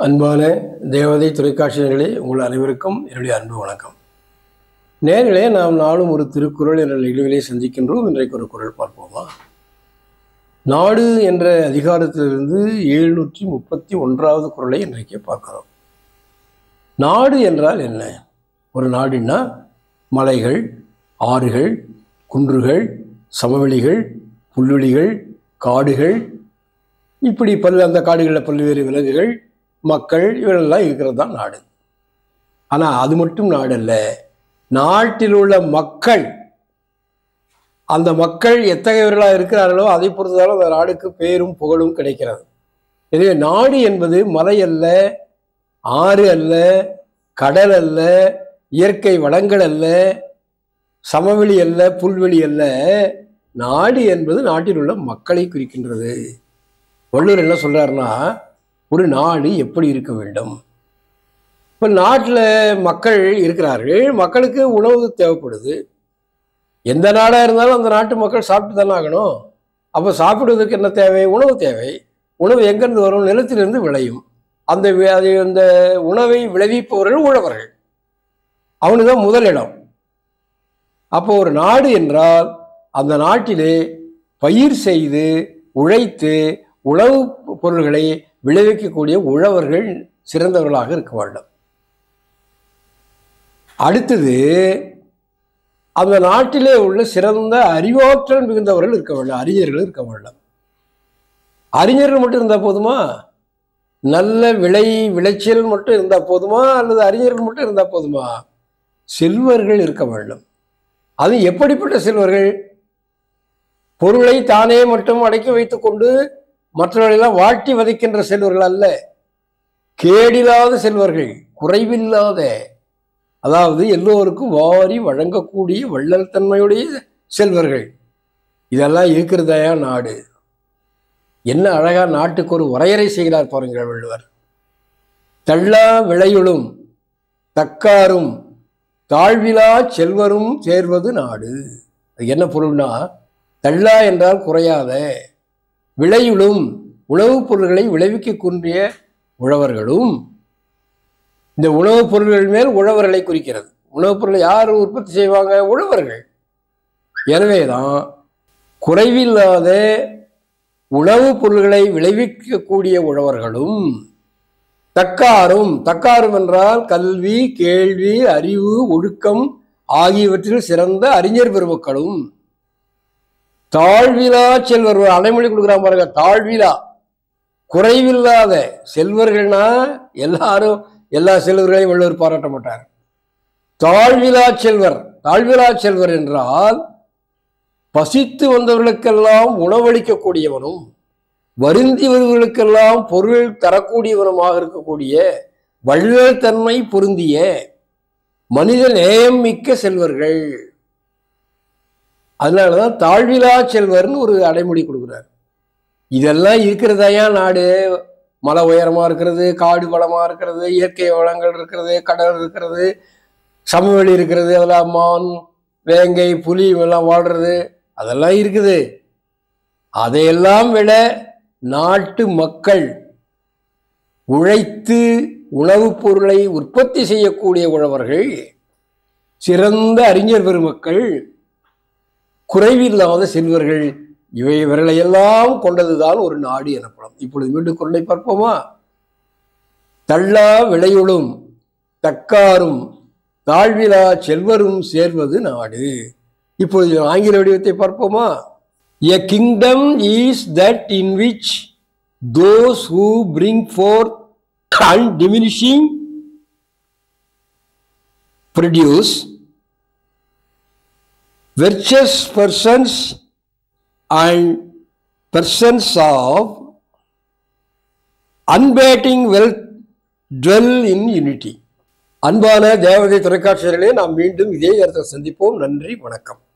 அன்பான தேவதை தொலைக்காட்சியர்களே உங்கள் அனைவருக்கும் என்னுடைய அன்பு வணக்கம் நேர்களே நாம் நாளும் ஒரு திருக்குறள் என்ற நிகழ்விலே சந்திக்கின்றோம் இன்றைக்கு ஒரு குறள் பார்ப்போமா நாடு என்ற அதிகாரத்திலிருந்து எழுநூற்றி முப்பத்தி ஒன்றாவது குறளை இன்றைக்கு பார்க்கிறோம் நாடு என்றால் என்ன ஒரு நாடுன்னா மலைகள் ஆறுகள் குன்றுகள் சமவெளிகள் புல்வெளிகள் காடுகள் இப்படி பல் அந்த காடுகளில் பல்வேறு விலங்குகள் மக்கள் இவரெல்லாம் இருக்கிறது தான் நாடு ஆனால் அது மட்டும் நாடு அல்ல நாட்டில் உள்ள மக்கள் அந்த மக்கள் எத்தகையவர்களாக இருக்கிறார்களோ அதை பொறுத்ததாலும் அந்த நாடுக்கு பேரும் புகழும் கிடைக்கிறது எனவே நாடு என்பது மலை அல்ல ஆறு அல்ல கடல் அல்ல இயற்கை வளங்கள் அல்ல சமவெளி அல்ல புல்வெளி அல்ல நாடு என்பது நாட்டில் உள்ள மக்களை குறிக்கின்றது வள்ளுவர் என்ன சொல்றாருன்னா ஒரு நாடு எப்படி இருக்க வேண்டும் இப்போ நாட்டில் மக்கள் இருக்கிறார்கள் மக்களுக்கு உணவு தேவைப்படுது எந்த நாடாக இருந்தாலும் அந்த நாட்டு மக்கள் சாப்பிட்டு தானே ஆகணும் அப்போ சாப்பிடுவதற்கு என்ன தேவை உணவு தேவை உணவு எங்கேருந்து வரும் நிலத்திலிருந்து விளையும் அந்த வி- அது அந்த உணவை விளைவிப்பவர்கள் உழவர்கள் அவனுக்கு தான் முதல் இடம் அப்போ ஒரு நாடு என்றால் அந்த நாட்டிலே பயிர் செய்து உழைத்து உணவுப் பொருள்களை விளைவிக்கக்கூடிய உழவர்கள் சிறந்தவர்களாக இருக்க வேண்டும் அடுத்தது அந்த நாட்டிலே உள்ள சிறந்த அறிவாற்றல் மிகுந்தவர்கள் இருக்க வேண்டும் அறிஞர்கள் இருக்க வேண்டும் அறிஞர்கள் மட்டும் இருந்தால் போதுமா நல்ல விளை விளைச்சல் மட்டும் இருந்தால் போதுமா அல்லது அறிஞர்கள் மட்டும் இருந்தால் போதுமா செல்வர்கள் இருக்க வேண்டும் அது எப்படிப்பட்ட செல்வர்கள் பொருளை தானே மட்டும் அடக்கி வைத்துக்கொண்டு மற்றவர்களெல்லாம் வாட்டி வதைக்கின்ற செல்வர்கள் அல்ல கேடில்லாத செல்வர்கள் குறைவில்லாத அதாவது எல்லோருக்கும் வாரி வழங்கக்கூடிய வள்ளல் தன்மையுடைய செல்வர்கள் இதெல்லாம் இருக்கிறதாயா நாடு என்ன அழகா நாட்டுக்கு ஒரு வரையறை செய்கிறார் பாருங்கள் வள்ளுவர் தள்ளா விளையுளும் தக்காரும் தாழ்விலா செல்வரும் சேர்வது நாடு அது என்ன பொருள்னா தள்ளா என்றால் குறையாத விளையுளும் உணவுப் பொருள்களை விளைவிக்கக்கூடிய உழவர்களும் இந்த உணவுப் பொருள்கள் மேல் உழவர்களை குறிக்கிறது உணவுப் பொருளை யார் உற்பத்தி செய்வாங்க உழவர்கள் எனவே தான் குறைவில்லாத உணவுப் பொருள்களை விளைவிக்கக்கூடிய உழவர்களும் தக்காரும் தக்காரும் என்றால் கல்வி கேள்வி அறிவு ஒழுக்கம் ஆகியவற்றில் சிறந்த அறிஞர் பெருமக்களும் தாழ்விலா செல்வர் ஒரு அடைமொழி கொடுக்குறான் பாருங்க தாழ்விலா குறைவில்லாத செல்வர்கள்னா எல்லாரும் எல்லா செல்வர்களையும் வள்ளுவர் பாராட்ட மாட்டார் தாழ்விலா செல்வர் தாழ்விலா செல்வர் என்றால் பசித்து வந்தவர்களுக்கெல்லாம் உணவளிக்கக்கூடியவனும் வருந்தி வருவர்களுக்கெல்லாம் பொருள் தரக்கூடியவனுமாக இருக்கக்கூடிய வள்ளல் தன்மை பொருந்திய மனித நேயம் மிக்க செல்வர்கள் அதனாலதான் தாழ்விலா செல்வர்னு ஒரு அடைமொழி கொடுக்குறார் இதெல்லாம் இருக்கிறதாயா நாடு மலை உயரமா இருக்கிறது காடு வளமா இருக்கிறது இயற்கை வளங்கள் இருக்கிறது கடல் இருக்கிறது சமவெளி இருக்கிறது அதெல்லாம் மான் வேங்கை புலி எல்லாம் வாழ்றது அதெல்லாம் இருக்குது அதையெல்லாம் விட நாட்டு மக்கள் உழைத்து உணவுப் பொருளை உற்பத்தி செய்யக்கூடிய உழவர்கள் சிறந்த அறிஞர் பெருமக்கள் குறைவில்லாத செல்வர்கள் இவை இவர்களையெல்லாம் கொண்டதுதான் ஒரு நாடு எனப்படும் இப்பொழுது மீண்டும் குரலை பார்ப்போமா தள்ளா விளையுளும் தக்காரும் தாழ்விலா செல்வரும் சேர்வது நாடு இப்பொழுது ஆங்கில வடிவத்தை பார்ப்போமா a kingdom is that in which those who bring forth and diminishing produce virtuous persons and persons of unbating wealth dwell in unity அன்பான தேவதை தொலைக்காட்சியர்களே நாம் மீண்டும் இதே இடத்தில் சந்திப்போம் நன்றி வணக்கம்